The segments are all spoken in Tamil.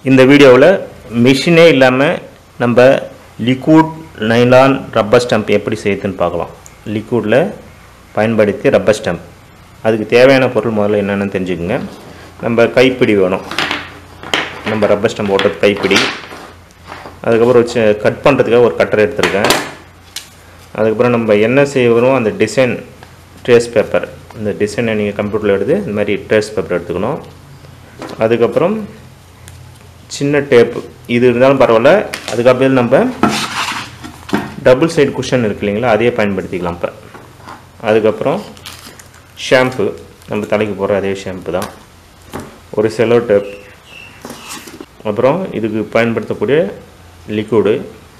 இந்த வீடியோவில் மிஷினே இல்லாமல் நம்ம லிக்விட் நைலான் ரப்பர் ஸ்டம்ப் எப்படி செய்யுதுன்னு பார்க்கலாம் லிக்விடில் பயன்படுத்தி ரப்பர் ஸ்டம்ப் அதுக்கு தேவையான பொருள் முதல்ல என்னென்னு தெரிஞ்சுக்கோங்க நம்ம கைப்பிடி வேணும் நம்ம ரப்பர் ஸ்டம்ப் ஓட்டுறது கைப்பிடி அதுக்கப்புறம் வச்சு கட் பண்ணுறதுக்காக ஒரு கட்டரை எடுத்திருக்கேன் அதுக்கப்புறம் நம்ம என்ன செய்யறோம் அந்த டிசைன் ட்ரேஸ் பேப்பர் இந்த டிசைனை நீங்கள் கம்ப்யூட்டரில் எடுத்து இந்த மாதிரி ட்ரேஸ் பேப்பர் எடுத்துக்கணும் அதுக்கப்புறம் சின்ன டேப்பு இது இருந்தாலும் பரவாயில்ல அதுக்கப்புறம் நம்ம டபுள் சைடு குஷன் இருக்கு இல்லைங்களா அதையே பயன்படுத்திக்கலாம் இப்போ அதுக்கப்புறம் ஷாம்பு நம்ம தலைக்கு போடுற அதே ஷாம்பு தான் ஒரு செலோ டேப் அப்புறம் இதுக்கு பயன்படுத்தக்கூடிய லிக்விடு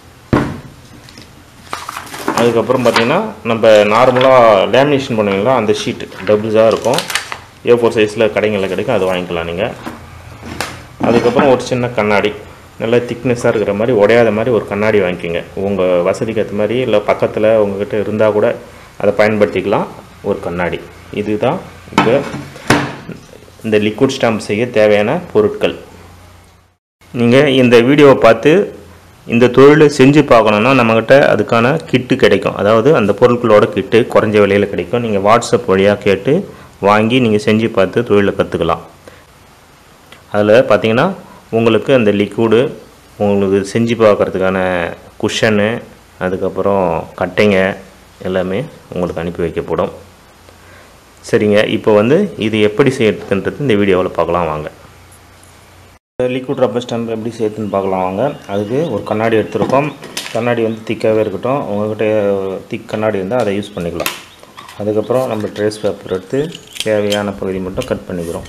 அதுக்கப்புறம் பார்த்திங்கன்னா நம்ம நார்மலாக லேமினேஷன் பண்ணுவீங்களா அந்த ஷீட்டு டபுள்ஸாக இருக்கும் ஏ ஃபோர் சைஸில் கடைங்களில் கிடைக்கும் அது வாங்கிக்கலாம் நீங்கள் அதுக்கப்புறம் ஒரு சின்ன கண்ணாடி நல்லா திக்னஸாக இருக்கிற மாதிரி உடையாத மாதிரி ஒரு கண்ணாடி வாங்கிக்கோங்க உங்கள் வசதிக்கு ஏற்ற மாதிரி இல்லை பக்கத்தில் உங்கள்கிட்ட இருந்தால் கூட அதை பயன்படுத்திக்கலாம் ஒரு கண்ணாடி இதுதான் இப்போ இந்த லிக்விட் ஸ்டாம்ப் செய்ய தேவையான பொருட்கள் நீங்கள் இந்த வீடியோவை பார்த்து இந்த தொழிலை செஞ்சு பார்க்கணுன்னா நம்மக்கிட்ட அதுக்கான கிட்டு கிடைக்கும் அதாவது அந்த பொருட்களோட கிட்டு குறைஞ்ச விலையில் கிடைக்கும் நீங்கள் வாட்ஸ்அப் வழியாக கேட்டு வாங்கி நீங்கள் செஞ்சு பார்த்து தொழிலை கற்றுக்கலாம் அதில் பார்த்தீங்கன்னா உங்களுக்கு அந்த லிக்விடு உங்களுக்கு செஞ்சு பார்க்குறதுக்கான குஷனு அதுக்கப்புறம் கட்டைங்க எல்லாமே உங்களுக்கு அனுப்பி வைக்கப்படும் சரிங்க இப்போ வந்து இது எப்படி செய்யறதுன்றது இந்த வீடியோவில் பார்க்கலாம் வாங்க லிக்விட் ரப்பர் ஸ்டாம்ப் எப்படி சேர்த்துன்னு பார்க்கலாம் வாங்க அதுக்கு ஒரு கண்ணாடி எடுத்திருக்கோம் கண்ணாடி வந்து திக்காகவே இருக்கட்டும் உங்கள்கிட்ட திக் கண்ணாடி இருந்தால் அதை யூஸ் பண்ணிக்கலாம் அதுக்கப்புறம் நம்ம ட்ரேஸ் பேப்பர் எடுத்து தேவையான பகுதி மட்டும் கட் பண்ணிக்கிறோம்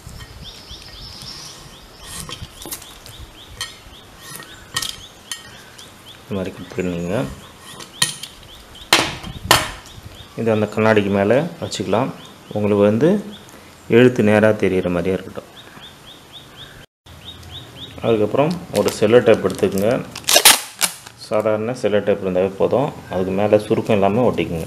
இந்த மாதிரி கட் பண்ணிங்க இது அந்த கண்ணாடிக்கு மேலே வச்சுக்கலாம் உங்களுக்கு வந்து எழுத்து நேராக தெரிகிற மாதிரியே இருக்கட்டும் அதுக்கப்புறம் ஒரு செல்லோ டேப் எடுத்துக்கோங்க சாதாரண செல்லோ டேப் இருந்தாவே போதும் அதுக்கு மேலே சுருக்கம் இல்லாமல் ஒட்டிக்குங்க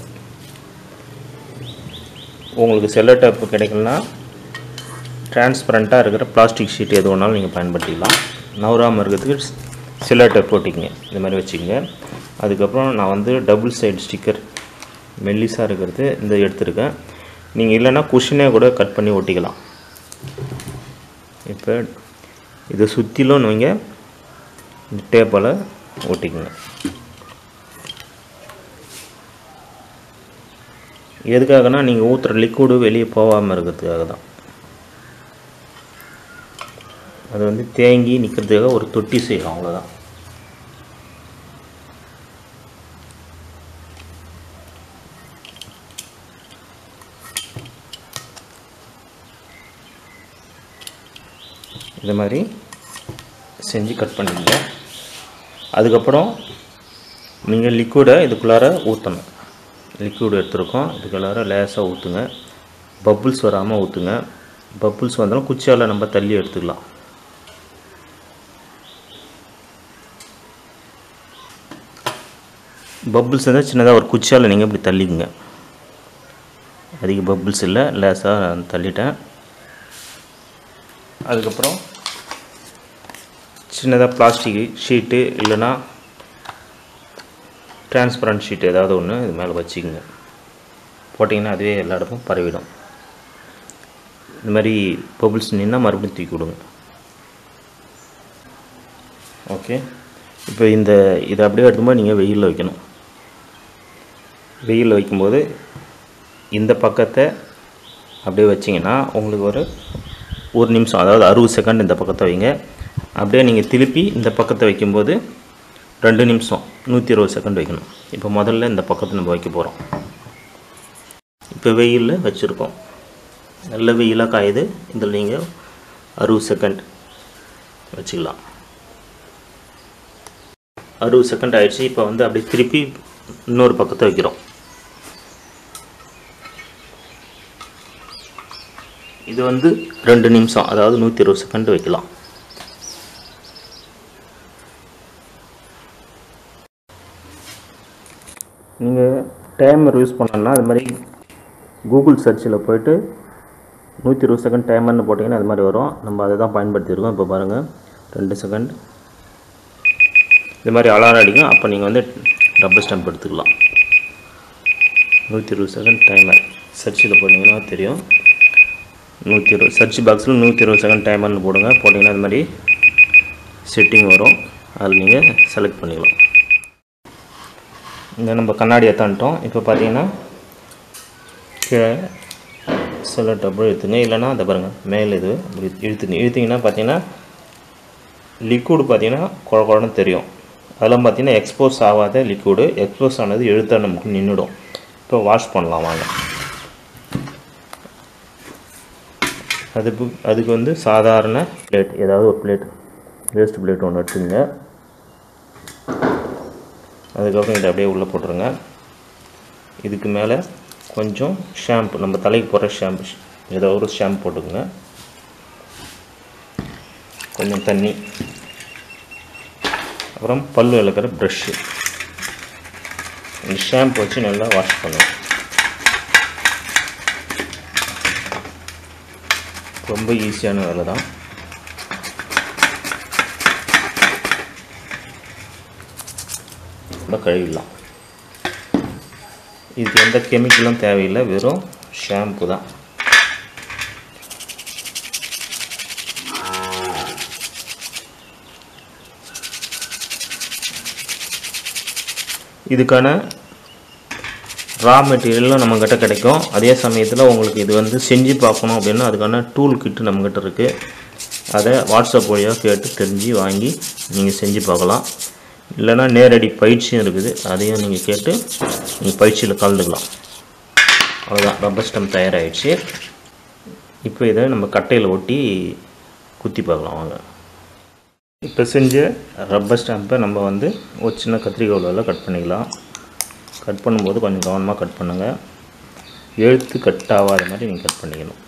உங்களுக்கு செல்லோ டேப் கிடைக்கலனா டிரான்ஸ்பரண்ட்டாக இருக்கிற பிளாஸ்டிக் ஷீட் எது வேணாலும் நீங்கள் பயன்படுத்திக்கலாம் நவராமல் இருக்கிறதுக்கு செல்லோ டேப் ஒட்டிக்கங்க இந்த மாதிரி வச்சுக்கோங்க அதுக்கப்புறம் நான் வந்து டபுள் சைடு ஸ்டிக்கர் மெல்லிஸாக இருக்கிறது இந்த எடுத்திருக்கேன் நீங்கள் இல்லைன்னா குஷனே கூட கட் பண்ணி ஒட்டிக்கலாம் இப்போ இதை சுற்றிலும் நீங்கள் இந்த டேப்பில் ஒட்டிக்கங்க எதுக்காகனா நீங்கள் ஊற்றுற லிக்விடு வெளியே போகாமல் இருக்கிறதுக்காக தான் அது வந்து தேங்கி நிற்கிறதுக்காக ஒரு தொட்டி செய்யலாம் அவ்வளோதான் இந்த மாதிரி செஞ்சு கட் பண்ணிக்கங்க அதுக்கப்புறம் நீங்கள் லிக்விடை இதுக்குள்ளார ஊற்றணும் லிக்விட் எடுத்துருக்கோம் இதுக்குள்ளார லேசாக ஊற்றுங்க பப்புள்ஸ் வராமல் ஊற்றுங்க பப்புள்ஸ் வந்தாலும் குச்சியால் நம்ம தள்ளி எடுத்துக்கலாம் பப்புள்ஸ் இருந்தால் சின்னதாக ஒரு குச்சியால் நீங்கள் இப்படி தள்ளிக்குங்க அதிக பப்புள்ஸ் இல்லை லேசாக தள்ளிட்டேன் அதுக்கப்புறம் சின்னதாக பிளாஸ்டிக் ஷீட்டு இல்லைன்னா டிரான்ஸ்பரண்ட் ஷீட் ஏதாவது ஒன்று இது மேலே வச்சுக்கோங்க போட்டிங்கன்னா அதுவே எல்லா இடமும் பரவிடும் இந்த மாதிரி பபுள்ஸ் நின்னா மறுபடியும் தூக்கி விடுங்க ஓகே இப்போ இந்த இதை அப்படியே எடுக்கும்போது நீங்கள் வெயிலில் வைக்கணும் வெயிலில் வைக்கும்போது இந்த பக்கத்தை அப்படியே வச்சிங்கன்னா உங்களுக்கு ஒரு ஒரு நிமிஷம் அதாவது அறுபது செகண்ட் இந்த பக்கத்தை வைங்க அப்படியே நீங்கள் திருப்பி இந்த பக்கத்தை வைக்கும்போது ரெண்டு நிமிஷம் நூற்றி இருபது செகண்ட் வைக்கணும் இப்போ முதல்ல இந்த பக்கத்தை நம்ம வைக்க போகிறோம் இப்போ வெயிலில் வச்சுருக்கோம் நல்ல வெயிலாக காயுது இதில் நீங்கள் அறுபது செகண்ட் வச்சுக்கலாம் அறுபது செகண்ட் ஆயிடுச்சு இப்போ வந்து அப்படியே திருப்பி இன்னொரு பக்கத்தை வைக்கிறோம் இது வந்து ரெண்டு நிமிஷம் அதாவது நூற்றி இருபது செகண்ட் வைக்கலாம் நீங்கள் டைமர் யூஸ் பண்ணணும்னா அது மாதிரி கூகுள் சர்ச்சில் போயிட்டு நூற்றி இருபது செகண்ட் டைமர்னு போட்டிங்கன்னா அது மாதிரி வரும் நம்ம அதை தான் பயன்படுத்தியிருக்கோம் இப்போ பாருங்கள் ரெண்டு செகண்ட் இது மாதிரி அலாரம் அடிக்கும் அப்போ நீங்கள் வந்து ரப்பர் ஸ்டாம்ப் எடுத்துக்கலாம் நூற்றி இருபது செகண்ட் டைமர் சர்ச்சில் போனீங்கன்னா தெரியும் நூற்றி இருபது சர்ச் பாக்ஸில் நூற்றி இருபது செகண்ட் டைமர்னு போடுங்க போட்டிங்கன்னா இது மாதிரி செட்டிங் வரும் அதில் நீங்கள் செலக்ட் பண்ணிக்கலாம் இந்த நம்ம கண்ணாடி எத்தான்ட்டோம் இப்போ பார்த்தீங்கன்னா கீழே சில டபுள் இழுத்துங்க இல்லைன்னா அதை பாருங்கள் மேல் இது இப்படி இழுத்துங்க இழுத்திங்கன்னா பார்த்தீங்கன்னா லிக்விடு பார்த்தீங்கன்னா குழ குழன்னு தெரியும் அதெல்லாம் பார்த்தீங்கன்னா எக்ஸ்போஸ் ஆகாத லிக்விடு எக்ஸ்போஸ் ஆனது எழுத்தா நமக்கு நின்றுடும் இப்போ வாஷ் பண்ணலாம் வாங்க அதுக்கு அதுக்கு வந்து சாதாரண பிளேட் ஏதாவது ஒரு பிளேட் வேஸ்ட் பிளேட் ஒன்று எடுத்துங்க அதுக்கப்புறம் இதை அப்படியே உள்ளே போட்டுருங்க இதுக்கு மேலே கொஞ்சம் ஷாம்பு நம்ம தலைக்கு போடுற ஷாம்பு ஏதோ ஒரு ஷாம்பு போட்டுக்கோங்க கொஞ்சம் தண்ணி அப்புறம் பல் விளக்குற ப்ரஷ்ஷு இந்த ஷாம்பு வச்சு நல்லா வாஷ் பண்ணுவோம் ரொம்ப ஈஸியான வேலை தான் கூட கழுவிடலாம் இதுக்கு எந்த கெமிக்கலும் தேவையில்லை வெறும் ஷாம்பு தான் இதுக்கான ரா மெட்டீரியலும் நம்மக்கிட்ட கிடைக்கும் அதே சமயத்தில் உங்களுக்கு இது வந்து செஞ்சு பார்க்கணும் அப்படின்னா அதுக்கான டூல் கிட்டு நம்மக்கிட்ட இருக்குது அதை வாட்ஸ்அப் வழியாக கேட்டு தெரிஞ்சு வாங்கி நீங்கள் செஞ்சு பார்க்கலாம் இல்லைன்னா நேரடி பயிற்சியும் இருக்குது அதையும் நீங்கள் கேட்டு நீங்கள் பயிற்சியில் கலந்துக்கலாம் அவ்வளோதான் ரப்பர் ஸ்டம் தயாராகிடுச்சு இப்போ இதை நம்ம கட்டையில் ஒட்டி குத்தி பார்க்கலாம் வாங்க இப்போ செஞ்ச ரப்பர் ஸ்டாம்பை நம்ம வந்து ஒரு சின்ன கத்திரிக்கோலால் கட் பண்ணிக்கலாம் கட் பண்ணும்போது கொஞ்சம் கவனமாக கட் பண்ணுங்கள் எழுத்து கட் ஆகாத மாதிரி நீங்கள் கட் பண்ணிக்கணும்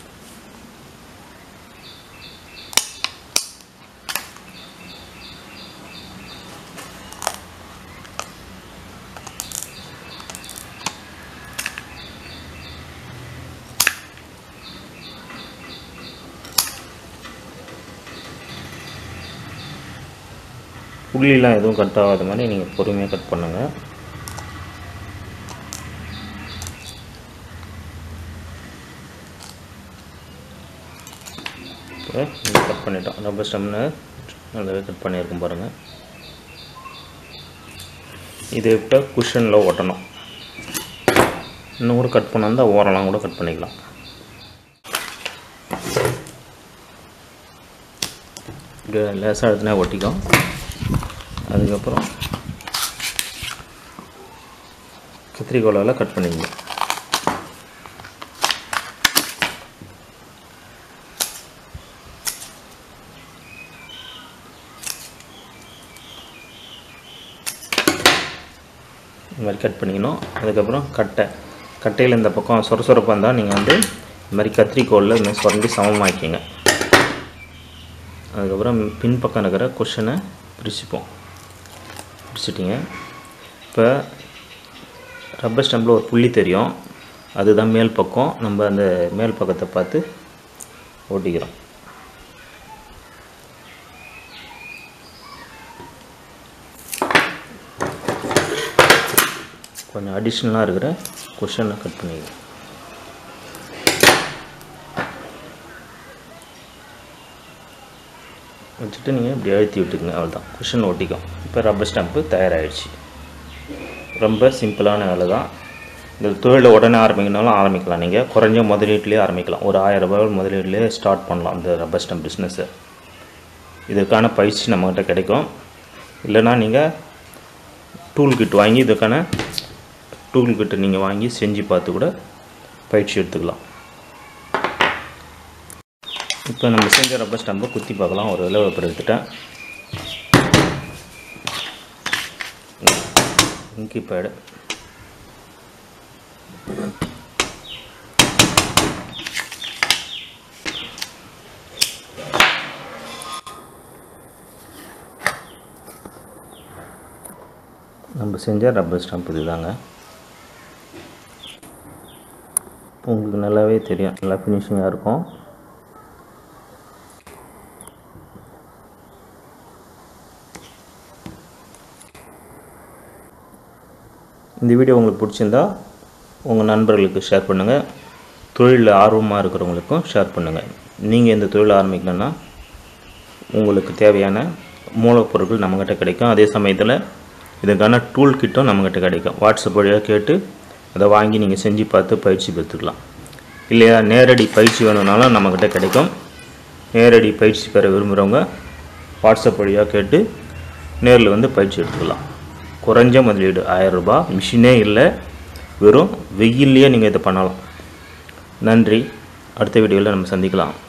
புள்ளிலாம் எதுவும் கட் ஆகாத மாதிரி நீங்கள் பொறுமையாக கட் பண்ணுங்கள் இப்போ இங்கே கட் பண்ணிட்டோம் ரப்பர் ஸ்டம்னு நல்லாவே கட் பண்ணியிருக்கோம் பாருங்கள் இது இப்போ குஷனில் ஒட்டணும் இன்னும் கூட கட் பண்ண வந்தால் ஓரெல்லாம் கூட கட் பண்ணிக்கலாம் இப்படி லேசாக எடுத்துனா ஒட்டிக்கும் அதுக்கப்புறம் கத்திரிக்கோலால் கட் பண்ணிக்கணும் இந்த மாதிரி கட் பண்ணிக்கணும் அதுக்கப்புறம் கட்டை கட்டையில் இந்த பக்கம் சொரசொரப்பாக இருந்தால் நீங்கள் வந்து இந்த மாதிரி கத்திரிக்கோலில் இந்த மாதிரி சுரண்டி சமமாக்கிங்க அதுக்கப்புறம் பின்பக்கம் இருக்கிற கொஷனை பிரிச்சுப்போம் பிரிச்சுட்டிங்க இப்போ ரப்பர் ஸ்டம்பில் ஒரு புள்ளி தெரியும் அதுதான் மேல் பக்கம் நம்ம அந்த மேல் பக்கத்தை பார்த்து ஓட்டிக்கிறோம் கொஞ்சம் அடிஷ்னலாக இருக்கிற கொஷனை கட் பண்ணிக்கலாம் வச்சுட்டு நீங்கள் இப்படி அழுத்தி விட்டுக்குங்க அவ்வளோதான் குஷன் ஒட்டிக்கும் இப்போ ரப்பர் ஸ்டாம்ப்பு தயாராகிடுச்சு ரொம்ப சிம்பிளான வேலை தான் இந்த தொழிலை உடனே ஆரம்பிக்கணும்னாலும் ஆரம்பிக்கலாம் நீங்கள் குறைஞ்ச முதலீட்லேயே ஆரம்பிக்கலாம் ஒரு ஆயிரம் ரூபாய் முதலீட்லேயே ஸ்டார்ட் பண்ணலாம் இந்த ரப்பர் ஸ்டாம்ப் பிஸ்னஸை இதுக்கான பயிற்சி நம்மக்கிட்ட கிடைக்கும் இல்லைன்னா நீங்கள் டூல் கிட் வாங்கி இதுக்கான டூல் கிட்ட நீங்கள் வாங்கி செஞ்சு பார்த்து கூட பயிற்சி எடுத்துக்கலாம் இப்போ நம்ம செஞ்ச ரப்பர் ஸ்டாம்பை குத்தி பார்க்கலாம் ஒரு இலை பேப்பர் எடுத்துட்டேன் இங்கி பேடு நம்ம செஞ்ச ரப்பர் ஸ்டாம்ப் இதுதாங்க உங்களுக்கு நல்லாவே தெரியும் நல்லா ஃபினிஷிங்காக இருக்கும் இந்த வீடியோ உங்களுக்கு பிடிச்சிருந்தா உங்கள் நண்பர்களுக்கு ஷேர் பண்ணுங்கள் தொழிலில் ஆர்வமாக இருக்கிறவங்களுக்கும் ஷேர் பண்ணுங்கள் நீங்கள் இந்த தொழில் ஆரம்பிக்கணுன்னா உங்களுக்கு தேவையான மூலப்பொருட்கள் நம்மக்கிட்ட கிடைக்கும் அதே சமயத்தில் இதுக்கான டூல் கிட்டும் நம்மக்கிட்ட கிடைக்கும் வாட்ஸ்அப் வழியாக கேட்டு அதை வாங்கி நீங்கள் செஞ்சு பார்த்து பயிற்சி பெற்றுக்கலாம் இல்லையா நேரடி பயிற்சி வேணும்னாலும் நம்மக்கிட்ட கிடைக்கும் நேரடி பயிற்சி பெற விரும்புகிறவங்க வாட்ஸ்அப் வழியாக கேட்டு நேரில் வந்து பயிற்சி எடுத்துக்கலாம் குறைஞ்ச முதலீடு ஆயிரம் ரூபாய் மிஷினே இல்லை வெறும் வெயில்லையே நீங்கள் இதை பண்ணலாம் நன்றி அடுத்த வீடியோவில் நம்ம சந்திக்கலாம்